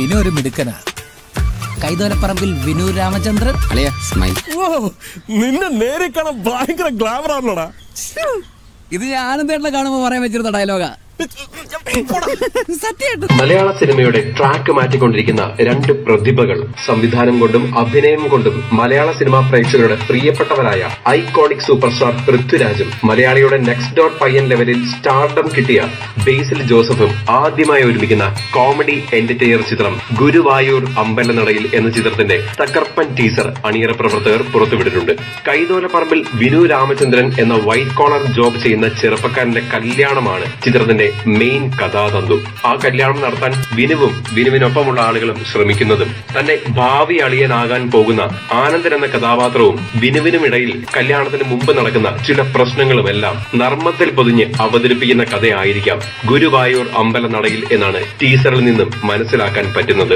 വിനു ഒരു മിടുക്കനാ കൈതോലപ്പറമ്പിൽ വിനു രാമചന്ദ്രൻ അളിയ സ്മൈൽ ഓ നിന്നെ നേരെ കാണാൻ ഭയങ്കര ഗ്ലാമർ ആണല്ലോടാ ഇത് ഞാൻ ആനന്ദേട്ടനെ കാണുമ്പോ പറയാൻ വെച്ചിരുന്ന ഡയലോഗാ സത്യമായിട്ടും മലയാള സിനിമയുടെ ട്രാക്ക് മാറ്റിക്കൊണ്ടിരിക്കുന്ന രണ്ട് പ്രതിഭകൾ സംവിധാനം കൊണ്ടും അഭിനയം കൊണ്ടും മലയാള സിനിമാ പ്രേക്ഷകരുടെ പ്രിയപ്പെട്ടവരായ ഐക്കോണിക് സൂപ്പർ സ്റ്റാർ പൃഥ്വിരാജും മലയാളിയുടെ നെക്സ്റ്റ് ഡോട്ട് പയ്യൻ ലെവലിൽ സ്റ്റാർഡം കിട്ടിയ ബേസിൽ ജോസഫും ആദ്യമായി ഒരുമിക്കുന്ന കോമഡി എന്റർടൈനർ ചിത്രം ഗുരുവായൂർ അമ്പലനടയിൽ എന്ന ചിത്രത്തിന്റെ തകർപ്പൻ ടീസർ അണിയറ പ്രവർത്തകർ പുറത്തുവിട്ടിട്ടുണ്ട് കൈതോലപ്പറമ്പിൽ വിനു രാമചന്ദ്രൻ എന്ന വൈറ്റ് കോളർ ജോബ് ചെയ്യുന്ന ചെറുപ്പക്കാരന്റെ കല്യാണമാണ് ചിത്രത്തിന്റെ മെയിൻ കഥാതന്തു ആ കല്യാണം നടത്താൻ വിനുവും വിനുവിനൊപ്പമുള്ള ആളുകളും ശ്രമിക്കുന്നതും തന്റെ ഭാവി അളിയനാകാൻ പോകുന്ന ആനന്ദൻ എന്ന കഥാപാത്രവും വിനുവിനും ഇടയിൽ കല്യാണത്തിന് മുമ്പ് നടക്കുന്ന ചില പ്രശ്നങ്ങളുമെല്ലാം നർമ്മത്തിൽ പൊതിഞ്ഞ് അവതരിപ്പിക്കുന്ന കഥയായിരിക്കാം ഗുരുവായൂർ അമ്പലനടയിൽ എന്നാണ് ടീസറിൽ നിന്നും മനസ്സിലാക്കാൻ പറ്റുന്നത്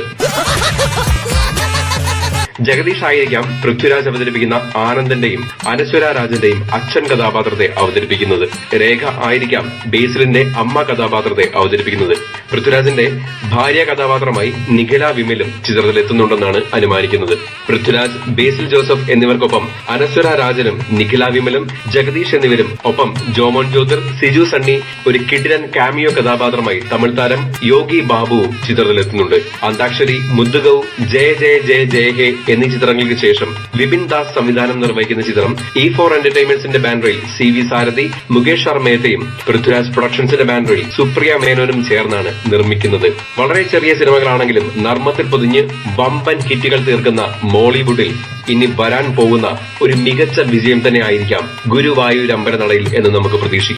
ജഗദീഷ് ആയിരിക്കാം പൃഥ്വിരാജ് അവതരിപ്പിക്കുന്ന ആനന്ദന്റെയും അനശ്വര രാജന്റെയും അച്ഛൻ കഥാപാത്രത്തെ അവതരിപ്പിക്കുന്നത് രേഖ ആയിരിക്കാം ബേസിലിന്റെ അമ്മ കഥാപാത്രത്തെ അവതരിപ്പിക്കുന്നത് പൃഥ്വിരാജിന്റെ ഭാര്യ കഥാപാത്രമായി നിഖില വിമലും ചിത്രത്തിലെത്തുന്നുണ്ടെന്നാണ് അനുമാനിക്കുന്നത് പൃഥ്വിരാജ് ബേസിൽ ജോസഫ് എന്നിവർക്കൊപ്പം അനശ്വര രാജനും നിഖില വിമലും ജഗദീഷ് എന്നിവരും ഒപ്പം ജോമോൻ ജ്യോതിർ സിജു സണ്ണി ഒരു കിഡിരൻ കാമിയോ കഥാപാത്രമായി തമിഴ് താരം യോഗി ബാബുവും ചിത്രത്തിലെത്തുന്നുണ്ട് അന്താക്ഷരി മുദ്ദുഗൌ ജയ ജയ ജയ ജയ ഹേ എന്നീ ചിത്രങ്ങൾക്ക് ശേഷം വിപിൻ ദാസ് സംവിധാനം നിർവഹിക്കുന്ന ചിത്രം ഇ ഫോർ എന്റർടൈൻമെന്റ്സിന്റെ ബാനറിൽ C V Sarathi Mukesh R മേത്തയും പൃഥ്വിരാജ് പ്രൊഡക്ഷൻസിന്റെ ബാനറിൽ സുപ്രിയ മേനോനും ചേർന്നാണ് നിർമ്മിക്കുന്നത് വളരെ ചെറിയ സിനിമകളാണെങ്കിലും നർമ്മത്തിൽ പൊതിഞ്ഞ് വമ്പൻ ഹിറ്റുകൾ തീർക്കുന്ന മോളിവുഡിൽ ഇനി വരാൻ പോകുന്ന ഒരു മികച്ച വിജയം തന്നെ ആയിരിക്കാം ഗുരുവായൂർ അമ്പലനടയിൽ എന്ന് നമുക്ക് പ്രതീക്ഷിക്കാം